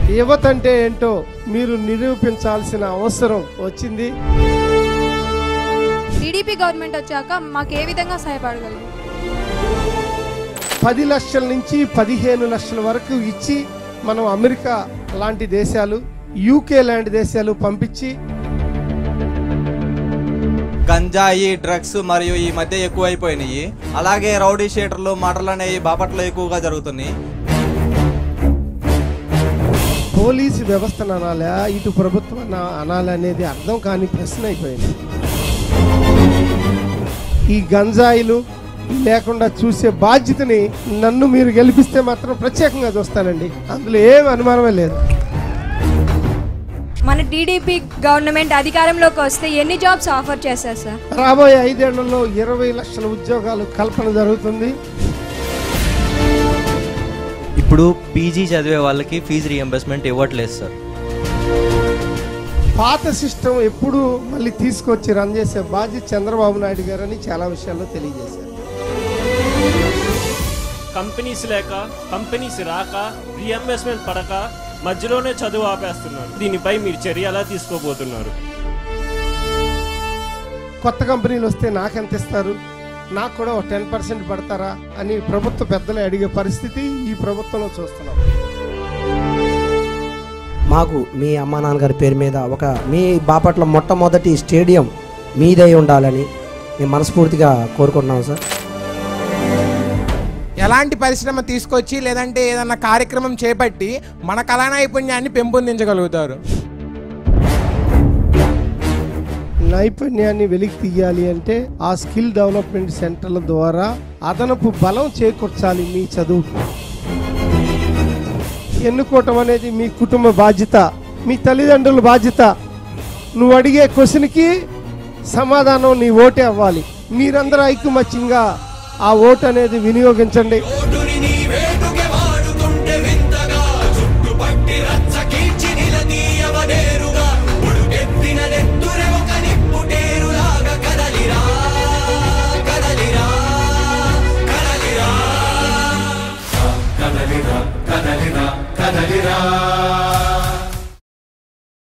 యువత అంటే ఏంటో మీరు నిరూపించాల్సిన అవసరం వచ్చింది టీడీపీ గవర్నమెంట్ వచ్చాక మాకు ఏ విధంగా సహాయపడగలరు పది లక్షల నుంచి పదిహేను లక్షల వరకు ఇచ్చి మనం అమెరికా లాంటి దేశాలు యూకే లాంటి దేశాలు పంపించి గంజాయి డ్రగ్స్ మరియు ఈ మధ్య ఎక్కువైపోయినాయి అలాగే రౌడీ షీటర్లు మటర్లు అనేవి బాపట్లో ఎక్కువగా జరుగుతున్నాయి పోలీసు వ్యవస్థను అనాలా ఇటు ప్రభుత్వం అనా- అనాలా అనేది అర్థం కాని ప్రశ్న అయిపోయింది ఈ గంజాయిలు లేకుండా చూసే బాధ్యతని నన్ను మీరు గెలిపిస్తే మాత్రం ప్రత్యేకంగా చూస్తానండి అందులో ఏం అనుమానమే లేదు మన టీడీపీ గవర్నమెంట్ అధికారంలోకి వస్తే ఎన్ని జాబ్స్ ఆఫర్ చేస్తారు సార్ రాబోయే ఐదేళ్లలో ఇరవై లక్షల ఉద్యోగాలు కల్పన జరుగుతుంది ఇప్పుడు పీజీ చదివే వాళ్ళకి ఫీజు రియంబర్స్మెంట్ ఇవ్వట్లేదు సార్ పాత సిస్టమ్ ఎప్పుడు మళ్ళీ తీసుకొచ్చి రన్ చేసే బాధ్యత చంద్రబాబు నాయుడు గారని చాలా విషయాల్లో తెలియజేశారు కంపెనీస్ లేక కంపెనీస్ రాక రీఎంబర్స్మెంట్ పడక మధ్యలోనే చదువు ఆపేస్తున్నారు దీనిపై మీరు చర్య ఎలా తీసుకోబోతున్నారు కొత్త కంపెనీలు వస్తే నాకెంత ఇస్తారు నాకు కూడా ఒక టెన్ పర్సెంట్ పడతారా అని ప్రభుత్వ పెద్దలు అడిగే పరిస్థితి ఈ ప్రభుత్వంలో చూస్తున్నాం మాకు మీ అమ్మా నాన్నగారి పేరు మీద ఒక మీ బాపట్ల మొట్టమొదటి స్టేడియం మీదై ఉండాలని మేము మనస్ఫూర్తిగా కోరుకుంటున్నాం సార్ ఎలాంటి పరిశ్రమ తీసుకొచ్చి లేదంటే ఏదన్నా కార్యక్రమం చేపట్టి మన కళా నైపుణ్యాన్ని పెంపొందించగలుగుతారు నైపుణ్యాన్ని వెలికి తీయాలి అంటే ఆ స్కిల్ డెవలప్మెంట్ సెంటర్ల ద్వారా అదనపు బలం చేకూర్చాలి మీ చదువు ఎన్నుకోవటం అనేది మీ కుటుంబ బాధ్యత మీ తల్లిదండ్రుల బాధ్యత నువ్వు అడిగే క్వశ్చన్కి సమాధానం నీ ఓటే అవ్వాలి మీరందరూ ఐకమత్యంగా ఆ ఓటు అనేది వినియోగించండి